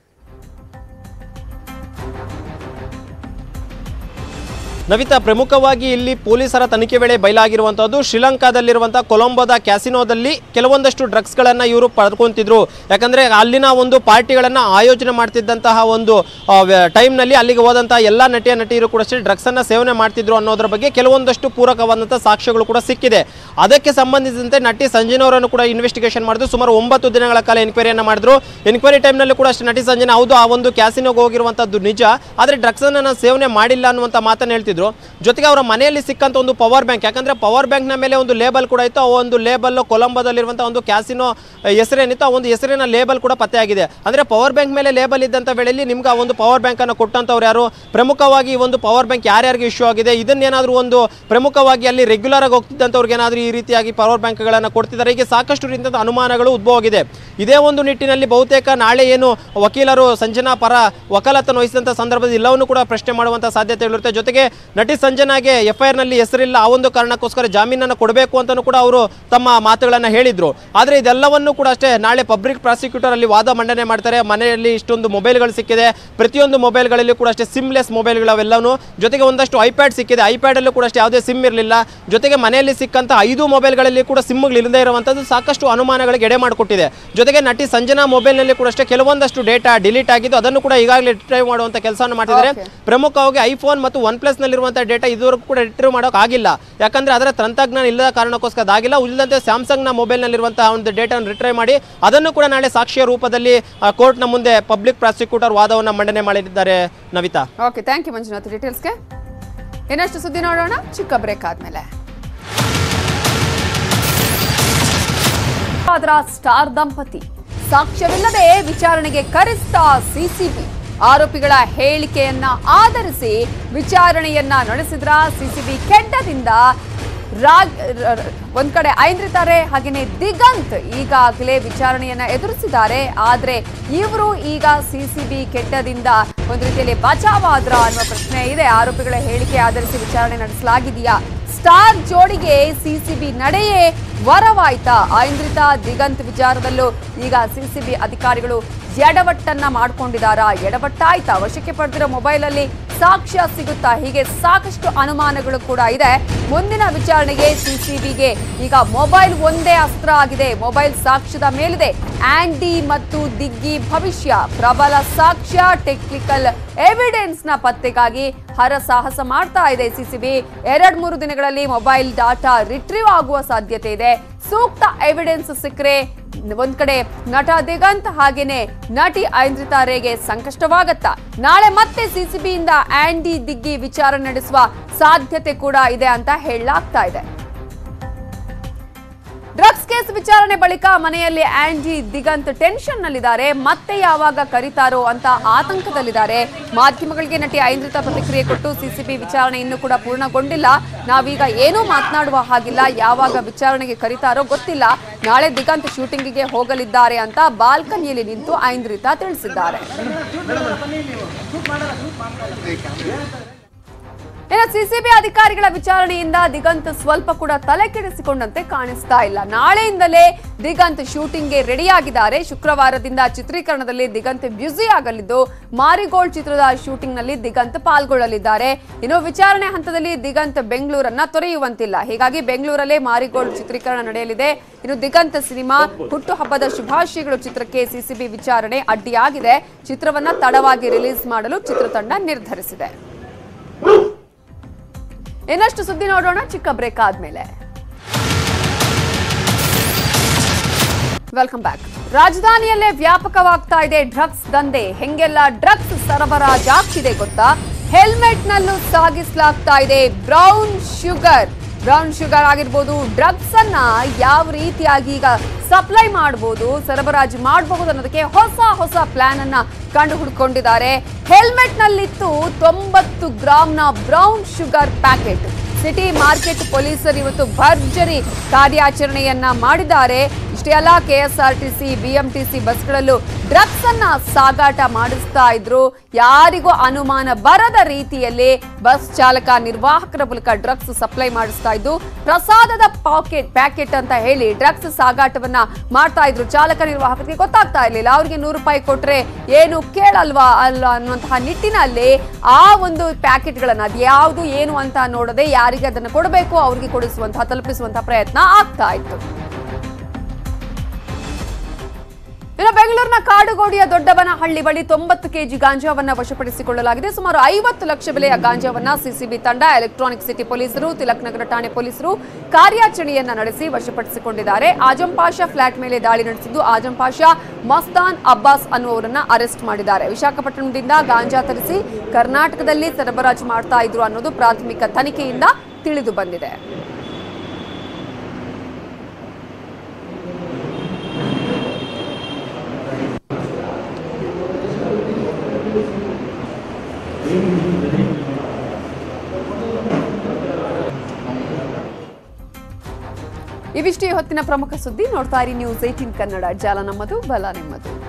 ನವಿತಾ ಪ್ರಮುಖವಾಗಿ ಇಲ್ಲಿ ಪೊಲೀಸರ ತನಿಖೆ ವೇಳೆ ಬಯಲಾಗಿರುವಂತಹದ್ದು ಶ್ರೀಲಂಕಾದಲ್ಲಿರುವಂತಹ ಕೊಲಂಬೋದ ಕ್ಯಾಸಿನೋದಲ್ಲಿ ಕೆಲವೊಂದಷ್ಟು ಡ್ರಗ್ಸ್ಗಳನ್ನ ಇವರು ಪಡ್ಕೊಂತಿದ್ರು ಯಾಕಂದ್ರೆ ಅಲ್ಲಿನ ಒಂದು ಪಾರ್ಟಿಗಳನ್ನ ಆಯೋಜನೆ ಮಾಡ್ತಿದ್ದಂತಹ ಒಂದು ಟೈಮ್ನಲ್ಲಿ ಅಲ್ಲಿಗೆ ಹೋದಂತಹ ಎಲ್ಲ ನಟಿಯ ನಟಿಯರು ಕೂಡ ಅಷ್ಟೇ ಡ್ರಗ್ಸ್ ಅನ್ನ ಸೇವನೆ ಮಾಡ್ತಿದ್ರು ಅನ್ನೋದ್ರ ಬಗ್ಗೆ ಕೆಲವೊಂದಷ್ಟು ಪೂರಕವಾದಂತಹ ಸಾಕ್ಷ್ಯಗಳು ಕೂಡ ಸಿಕ್ಕಿದೆ ಅದಕ್ಕೆ ಸಂಬಂಧಿಸಿದಂತೆ ನಟಿ ಸಂಜನವರನ್ನು ಕೂಡ ಇನ್ವೆಸ್ಟಿಗೇಷನ್ ಮಾಡಿದ್ರು ಸುಮಾರು ಒಂಬತ್ತು ದಿನಗಳ ಕಾಲ ಎನ್ಕ್ವೈರಿಯನ್ನ ಮಾಡಿದ್ರು ಎನ್ಕ್ವೈರಿ ಟೈಮ್ನಲ್ಲಿ ಕೂಡ ಅಷ್ಟೇ ನಟಿ ಸಂಜನಾ ಹೌದು ಆ ಒಂದು ಕ್ಯಾಸಿನೋಗೆ ಹೋಗಿರುವಂತದ್ದು ನಿಜ ಆದರೆ ಡ್ರಗ್ಸ್ ಅನ್ನ ನಾನು ಸೇವನೆ ಮಾಡಿಲ್ಲ ಅನ್ನುವಂಥ ಮಾತನ್ನ ಹೇಳ್ತಿದ್ರು ಜೊತೆಗೆ ಅವರ ಮನೆಯಲ್ಲಿ ಸಿಕ್ಕಂತ ಒಂದು ಪವರ್ ಬ್ಯಾಂಕ್ ಯಾಕಂದ್ರೆ ಪವರ್ ಬ್ಯಾಂಕ್ ನ ಮೇಲೆ ಒಂದು ಲೇಬಲ್ ಕೂಡ ಇತ್ತು ಆ ಒಂದು ಲೇಬಲ್ ಕೊಲಂಬೋದಲ್ಲಿರುವಂಥ ಒಂದು ಕ್ಯಾಸಿನೋ ಹೆಸರೇನಿತ್ತು ಆ ಒಂದು ಹೆಸರಿನ ಲೇಬಲ್ ಕೂಡ ಪತ್ತೆಯಾಗಿದೆ ಅಂದ್ರೆ ಪವರ್ ಬ್ಯಾಂಕ್ ಮೇಲೆ ಲೇಬಲ್ ಇದ್ದಂಥ ವೇಳೆಯಲ್ಲಿ ನಿಮ್ಗೆ ಆ ಒಂದು ಪವರ್ ಬ್ಯಾಂಕ್ ಅನ್ನು ಕೊಟ್ಟಂತವ್ರು ಯಾರು ಪ್ರಮುಖವಾಗಿ ಈ ಒಂದು ಪವರ್ ಬ್ಯಾಂಕ್ ಯಾರ್ಯಾರಿಗೆ ಇಶ್ಯೂ ಆಗಿದೆ ಇದನ್ನೇನಾದ್ರೂ ಒಂದು ಪ್ರಮುಖವಾಗಿ ಅಲ್ಲಿ ರೆಗ್ಯುಲರ್ ಆಗಿ ಹೋಗ್ತಿದ್ದಂಥವ್ರಿಗೆ ಏನಾದರೂ ಈ ರೀತಿಯಾಗಿ ಪವರ್ ಬ್ಯಾಂಕ್ಗಳನ್ನು ಕೊಡ್ತಿದ್ದಾರೆ ಹೀಗೆ ಸಾಕಷ್ಟು ರೀತಿಯ ಅನುಮಾನಗಳು ಉದ್ಭವ ಆಗಿದೆ ಇದೇ ಒಂದು ನಿಟ್ಟಿನಲ್ಲಿ ಬಹುತೇಕ ನಾಳೆ ಏನು ವಕೀಲರು ಸಂಜನಾ ಪರ ವಕಾಲತ್ತನ್ನು ವಹಿಸಿದಂಥ ಸಂದರ್ಭದಲ್ಲಿ ಎಲ್ಲವನ್ನು ಕೂಡ ಪ್ರಶ್ನೆ ಮಾಡುವಂಥ ಸಾಧ್ಯತೆಗಳಿರುತ್ತೆ ಜೊತೆಗೆ ನಟಿ ಸಂಜನಾಗೆ ಎಫ್ ಐ ಆರ್ನಲ್ಲಿ ಹೆಸರಿಲ್ಲ ಆ ಒಂದು ಕಾರಣಕ್ಕೋಸ್ಕರ ಜಾಮೀನನ್ನು ಕೊಡಬೇಕು ಅಂತಲೂ ಕೂಡ ಅವರು ತಮ್ಮ ಮಾತುಗಳನ್ನು ಹೇಳಿದ್ರು ಆದರೆ ಇದೆಲ್ಲವನ್ನು ಕೂಡ ಅಷ್ಟೇ ನಾಳೆ ಪಬ್ಲಿಕ್ ಪ್ರಾಸಿಕ್ಯೂಟರ್ ಅಲ್ಲಿ ವಾದ ಮಂಡನೆ ಮಾಡ್ತಾರೆ ಮನೆಯಲ್ಲಿ ಇಷ್ಟೊಂದು ಮೊಬೈಲ್ಗಳು ಸಿಕ್ಕಿದೆ ಪ್ರತಿಯೊಂದು ಮೊಬೈಲ್ಗಳಲ್ಲಿ ಕೂಡ ಅಷ್ಟೇ ಸಿಮ್ಲೆಸ್ ಮೊಬೈಲ್ಗಳು ಅವೆಲ್ಲವೂ ಜೊತೆಗೆ ಒಂದಷ್ಟು ಐಪ್ಯಾಡ್ ಸಿಕ್ಕಿದೆ ಐಪ್ಯಾಡಲ್ಲೂ ಕೂಡ ಅಷ್ಟೇ ಯಾವುದೇ ಸಿಮ್ ಇರಲಿಲ್ಲ ಜೊತೆಗೆ ಮನೆಯಲ್ಲಿ ಸಿಕ್ಕಂಥ ಐದು ಮೊಬೈಲ್ಗಳಲ್ಲಿ ಕೂಡ ಸಿಮ್ಗಳು ಇಲ್ಲದೆ ಇರುವಂಥದ್ದು ಸಾಕಷ್ಟು ಅನುಮಾನಗಳಿಗೆ ಎಡೆ ಮಾಡಿಕೊಟ್ಟಿದೆ ಜೊತೆಗೆ ನಟಿ ಸಂಜನಾ ಮೊಬೈಲ್ನಲ್ಲಿ ಕೂಡ ಅಷ್ಟೇ ಕೆಲವೊಂದಷ್ಟು ಡೇಟಾ ಡಿಲೀಟ್ ಆಗಿದ್ದು ಅದನ್ನು ಕೂಡ ಈಗಾಗಲೇ ರಿಟ್ರೈವ್ ಮಾಡುವಂಥ ಕೆಲಸವನ್ನು ಮಾಡ್ತಿದ್ದಾರೆ Okay. ಪ್ರಮುಖವಾಗಿ ಐಫೋನ್ ಮತ್ತು ಒನ್ ಪ್ಲಸ್ ನಲ್ಲಿರುವಂಥ ಡೇಟಾ ಇದುವರೆಗೂ ಕೂಡ ರಿಟ್ರೀವ್ ಮಾಡೋಕೆ ಆಗಿಲ್ಲ ಯಾಕಂದ್ರೆ ಅದರ ತಂತ್ರಜ್ಞಾನ ಇಲ್ಲದ ಕಾರಣಕ್ಕೋಸ್ಕರ ಅದಾಗಿಲ್ಲ ಉಳಿದಂತೆ ಸ್ಯಾಮ್ಸಂಗ್ನ ಮೊಬೈಲ್ನಲ್ಲಿರುವಂತಹ ಒಂದು ಡೇಟಾವನ್ನು ರಿಟ್ರೈವ್ ಮಾಡಿ ಅದನ್ನು ಕೂಡ ನಾಳೆ ಸಾಕ್ಷಿಯ ರೂಪದಲ್ಲಿ ಆ, ಕೋರ್ಟ್ನ ಮುಂದೆ ಪಬ್ಲಿಕ್ ಪ್ರಾಸಿಕ್ಯೂಟರ್ ವಾದವನ್ನು ಮಂಡನೆ ಮಾಡಿದ್ದಾರೆ Navita okay thank you Manjunath ಡೀಟೇಲ್ಸ್ಗೆ ಇನ್ನಷ್ಟು ಸುದ್ದಿ ನೋಡೋಣ ಚಿಕ್ಕ ಬ್ರೇಕ್ ಆದ್ಮೇಲೆ ಅದರ ಸ್ಟಾರ್ ದಂಪತಿ ಸಾಕ್ಷ್ಯವಿಲ್ಲದೆ ವಿಚಾರಣೆಗೆ ಕರೆಸ್ತಾ ಸಿಸಿಬಿ ಆರೋಪಿಗಳ ಹೇಳಿಕೆಯನ್ನ ಆಧರಿಸಿ ವಿಚಾರಣೆಯನ್ನ ನಡೆಸಿದ್ರ ಸಿಸಿಬಿ ಕೆಡ್ಡದಿಂದ ರಾಗ್ ರ- ರ- ಒಂದ್ ಕಡೆ ಐಂದ್ರಿತಾರೆ ಹಾಗೇನೆ ದಿಗಂತ್ ಈಗಾಗಲೇ ವಿಚಾರಣೆಯನ್ನ ಎದುರಿಸಿದ್ದಾರೆ ಆದ್ರೆ ಇವರು ಈಗ ಸಿಸಿಬಿ ಕೆಟ್ಟದಿಂದ ಒಂದ್ ರೀತಿಯಲ್ಲಿ ಬಚಾವಾದ್ರ ಅನ್ನುವ ಪ್ರಶ್ನೆ ಇದೆ ಆರೋಪಿಗಳ ಹೇಳಿಕೆ ಆಧರಿಸಿ ವಿಚಾರಣೆ ನಡೆಸಲಾಗಿದೆಯಾ ಸ್ಟಾರ್ ಜೋಡಿಗೆ ಸಿಸಿಬಿ ನಡೆಯೇ ವರವಾಯ್ತಾ ಐಂದ್ರಿತಾ ದಿಗಂತ್ ವಿಚಾರದಲ್ಲೂ ಈಗ ಸಿಸಿಬಿ ಅಧಿಕಾರಿಗಳು ಎಡವಟ್ಟನ್ನ ಮಾಡ್ಕೊಂಡಿದ್ದಾರಾ ಎಡವಟ್ಟಾಯ್ತಾ ವಶಕ್ಕೆ ಪಡೆದಿರೋ ಮೊಬೈಲ್ ಅಲ್ಲಿ ಸಾಕ್ಷ್ಯ ಸಿಗುತ್ತಾ ಹೀಗೆ ಸಾಕಷ್ಟು ಅನುಮಾನಗಳು ಕೂಡ ಇದೆ ಮುಂದಿನ ವಿಚಾರಣೆಗೆ ಸಿಸಿಬಿಗೆ ಈಗ ಮೊಬೈಲ್ ಒಂದೇ ಅಸ್ತ್ರ ಆಗಿದೆ ಮೊಬೈಲ್ ಸಾಕ್ಷ್ಯದ ಮೇಲಿದೆ ಆಂಡಿ ಮತ್ತು ದಿಗ್ಗಿ ಭವಿಷ್ಯ ಪ್ರಬಲ ಸಾಕ್ಷ್ಯ ಟೆಕ್ನಿಕಲ್ ಎವಿಡೆನ್ಸ್ ನ ಪತ್ತೆಗಾಗಿ ಹರಸಾಹಸ ಮಾಡ್ತಾ ಇದೆ ಸಿಸಿಬಿ ಎರಡ್ ಮೂರು ದಿನಗಳಲ್ಲಿ ಮೊಬೈಲ್ ಡಾಟಾ ರಿಟ್ರೀವ್ ಆಗುವ ಸಾಧ್ಯತೆ ಇದೆ ಸೂಕ್ತ ಎವಿಡೆನ್ಸ್ ಸಿಕ್ಕರೆ ಒಂದ್ ಕಡೆ ನಟ ದಿಗಂತ್ ಹಾಗೇನೆ ನಟಿ ಐಂದ್ರಿತಾ ರೇಗೆ ಸಂಕಷ್ಟವಾಗತ್ತಾ ನಾಳೆ ಮತ್ತೆ ಸಿಸಿಬಿಯಿಂದ ಆಂಡಿ ದಿಗ್ಗಿ ವಿಚಾರಣೆ ನಡೆಸುವ ಸಾಧ್ಯತೆ ಕೂಡ ಇದೆ ಅಂತ ಹೇಳಲಾಗ್ತಾ ಇದೆ ಡ್ರಗ್ಸ್ ಕೇಸ್ ವಿಚಾರಣೆ ಬಳಿಕ ಮನೆಯಲ್ಲಿ ಆಂಡಿ ದಿಗಂತ್ ಟೆನ್ಷನ್ ನಲ್ಲಿದ್ದಾರೆ ಮತ್ತೆ ಯಾವಾಗ ಕರೀತಾರೋ ಅಂತ ಆತಂಕದಲ್ಲಿದ್ದಾರೆ ಮಾಧ್ಯಮಗಳಿಗೆ ನಟಿ ಐಂದ್ರಿತಾ ಪ್ರತಿಕ್ರಿಯೆ ಕೊಟ್ಟು ಸಿಸಿಬಿ ವಿಚಾರಣೆ ಇನ್ನೂ ಕೂಡ ಪೂರ್ಣಗೊಂಡಿಲ್ಲ ನಾವೀಗ ಏನೂ ಮಾತನಾಡುವ ಹಾಗಿಲ್ಲ ಯಾವಾಗ ವಿಚಾರಣೆಗೆ ಕರೀತಾರೋ ಗೊತ್ತಿಲ್ಲ ನಾಳೆ ದಿಗಂತ್ ಶೂಟಿಂಗಿಗೆ ಹೋಗಲಿದ್ದಾರೆ ಅಂತ ಬಾಲ್ಕನಿಯಲ್ಲಿ ನಿಂತು ಐಂದ್ರಿತಾ ತಿಳಿಸಿದ್ದಾರೆ ಇನ್ನು ಸಿಸಿಬಿ ಅಧಿಕಾರಿಗಳ ವಿಚಾರಣೆಯಿಂದ ದಿಗಂತ್ ಸ್ವಲ್ಪ ಕೂಡ ತಲೆ ಕೆಡಿಸಿಕೊಂಡಂತೆ ಕಾಣಿಸ್ತಾ ಇಲ್ಲ ನಾಳೆಯಿಂದಲೇ ದಿಗಂತ್ ಶೂಟಿಂಗ್ಗೆ ರೆಡಿಯಾಗಿದ್ದಾರೆ ಶುಕ್ರವಾರದಿಂದ ಚಿತ್ರೀಕರಣದಲ್ಲಿ ದಿಗಂತ್ ಬ್ಯುಸಿ ಆಗಲಿದ್ದು ಮಾರಿಗೋಲ್ಡ್ ಚಿತ್ರದ ಶೂಟಿಂಗ್ನಲ್ಲಿ ದಿಗಂತ್ ಪಾಲ್ಗೊಳ್ಳಲಿದ್ದಾರೆ ಇನ್ನು ವಿಚಾರಣೆ ಹಂತದಲ್ಲಿ ದಿಗಂತ್ ಬೆಂಗಳೂರನ್ನ ತೊರೆಯುವಂತಿಲ್ಲ ಹೀಗಾಗಿ ಬೆಂಗಳೂರಲ್ಲೇ ಮಾರಿಗೋಲ್ಡ್ ಚಿತ್ರೀಕರಣ ನಡೆಯಲಿದೆ ಇನ್ನು ದಿಗಂತ್ ಸಿನಿಮಾ ಹುಟ್ಟುಹಬ್ಬದ ಶುಭಾಶಯಗಳು ಚಿತ್ರಕ್ಕೆ ಸಿಸಿಬಿ ವಿಚಾರಣೆ ಅಡ್ಡಿಯಾಗಿದೆ ಚಿತ್ರವನ್ನ ತಡವಾಗಿ ರಿಲೀಸ್ ಮಾಡಲು ಚಿತ್ರತಂಡ ನಿರ್ಧರಿಸಿದೆ ಇನ್ನಷ್ಟು ಸುದ್ದಿ ನೋಡೋಣ ಚಿಕ್ಕ ಬ್ರೇಕ್ ಆದ್ಮೇಲೆ ವೆಲ್ಕಮ್ ಬ್ಯಾಕ್ ರಾಜಧಾನಿಯಲ್ಲೇ ವ್ಯಾಪಕವಾಗ್ತಾ ಇದೆ ಡ್ರಗ್ಸ್ ದಂಧೆ ಹೆಂಗೆಲ್ಲ ಡ್ರಗ್ಸ್ ಸರಬರಾಜಾಗ್ತಿದೆ ಗೊತ್ತಾ ಹೆಲ್ಮೆಟ್ ನಲ್ಲೂ ಸಾಗಿಸಲಾಗ್ತಾ ಇದೆ ಬ್ರೌನ್ ಶುಗರ್ ಬ್ರೌನ್ ಶುಗರ್ ಆಗಿರ್ಬೋದು ಡ್ರಗ್ಸ್ ಅನ್ನ ಯಾವ ರೀತಿಯಾಗಿ ಈಗ ಸಪ್ಲೈ ಮಾಡಬಹುದು ಸರಬರಾಜು ಮಾಡಬಹುದು ಅನ್ನೋದಕ್ಕೆ ಹೊಸ ಹೊಸ ಪ್ಲಾನ್ ಅನ್ನ ಕಂಡು ಹುಡ್ಕೊಂಡಿದ್ದಾರೆ ಹೆಲ್ಮೆಟ್ ನಲ್ಲಿತ್ತು ತೊಂಬತ್ತು ಗ್ರಾಮ್ನ brown sugar packet city market ಪೊಲೀಸರು ಇವತ್ತು ಭರ್ಜರಿ ಕಾರ್ಯಾಚರಣೆಯನ್ನ ಮಾಡಿದ್ದಾರೆ ಇಷ್ಟೇ ಅಲ್ಲ ಕೆಎಸ್ಆರ್ಟಿಸಿ ಬಿಎಂಟಿಸಿ ಬಸ್ಗಳಲ್ಲೂ ಡ್ರಗ್ಸ್ ಅನ್ನ ಸಾಗಾಟ ಮಾಡಿಸ್ತಾ ಇದ್ರು ಯಾರಿಗೂ ಅನುಮಾನ ಬರದ ರೀತಿಯಲ್ಲಿ ಬಸ್ ಚಾಲಕ ನಿರ್ವಾಹಕರ ಮೂಲಕ ಡ್ರಗ್ಸ್ ಸಪ್ಲೈ ಮಾಡಿಸ್ತಾ ಇದ್ದು ಪ್ರಸಾದದ ಪಾಕೆಟ್ ಪ್ಯಾಕೆಟ್ ಅಂತ ಹೇಳಿ ಡ್ರಗ್ಸ್ ಸಾಗಾಟವನ್ನ ಮಾಡ್ತಾ ಇದ್ರು ಚಾಲಕ ನಿರ್ವಾಹಕರಿಗೆ ಗೊತ್ತಾಗ್ತಾ ಇರ್ಲಿಲ್ಲ ಅವ್ರಿಗೆ ನೂರು ರೂಪಾಯಿ ಕೊಟ್ರೆ ಏನು ಕೇಳಲ್ವಾ ಅಲ್ಲ ಅನ್ನುವಂತಹ ನಿಟ್ಟಿನಲ್ಲಿ ಆ ಒಂದು ಪ್ಯಾಕೆಟ್ಗಳನ್ನ ಅದ್ಯಾವುದು ಏನು ಅಂತ ನೋಡದೆ ಯಾರಿಗೆ ಅದನ್ನು ಕೊಡಬೇಕು ಅವ್ರಿಗೆ ಕೊಡಿಸುವಂತಹ ತಲುಪಿಸುವಂತಹ ಪ್ರಯತ್ನ ಆಗ್ತಾ ಇತ್ತು ಇನ್ನು ಬೆಂಗಳೂರಿನ ಕಾಡುಗೋಡಿಯ ದೊಡ್ಡಬನಹಳ್ಳಿ ಬಳಿ ತೊಂಬತ್ತು ಕೆಜಿ ಗಾಂಜಾವನ್ನ ವಶಪಡಿಸಿಕೊಳ್ಳಲಾಗಿದೆ ಸುಮಾರು ಐವತ್ತು ಲಕ್ಷ ಬೆಲೆಯ ಗಾಂಜಾವನ್ನ ಸಿಸಿಬಿ ತಂಡ ಎಲೆಕ್ಟ್ರಾನಿಕ್ ಸಿಟಿ ಪೊಲೀಸರು ತಿಲಕ್ ನಗರ ಠಾಣೆ ಪೊಲೀಸರು ಕಾರ್ಯಾಚರಣೆಯನ್ನ ನಡೆಸಿ ವಶಪಡಿಸಿಕೊಂಡಿದ್ದಾರೆ ಆಜಂ ಪಾಷಾ ಫ್ಲಾಟ್ ಮೇಲೆ ದಾಳಿ ನಡೆಸಿದ್ದು ಆಜಂ ಪಾಷಾ ಮಸ್ತಾನ್ ಅಬ್ಬಾಸ್ ಅನ್ನುವರನ್ನ ಅರೆಸ್ಟ್ ಮಾಡಿದ್ದಾರೆ ವಿಶಾಖಪಟ್ಟಣದಿಂದ ಗಾಂಜಾ ತರಿಸಿ ಕರ್ನಾಟಕದಲ್ಲಿ ಸರಬರಾಜು ಮಾಡ್ತಾ ಇದ್ರು ಅನ್ನೋದು ಪ್ರಾಥಮಿಕ ತನಿಖೆಯಿಂದ ತಿಳಿದು ಬಂದಿದೆ ಇವಿಷ್ಟೇ ಹೊತ್ತಿನ ಪ್ರಮುಖ ಸುದ್ದಿ ನೋಡ್ತಾ ಇರಿ ನ್ಯೂಸ್ ಏಟೀನ್ ಕನ್ನಡ ಜಾಲ ನಮ್ಮದು ಬಲ ನಿಮ್ಮದು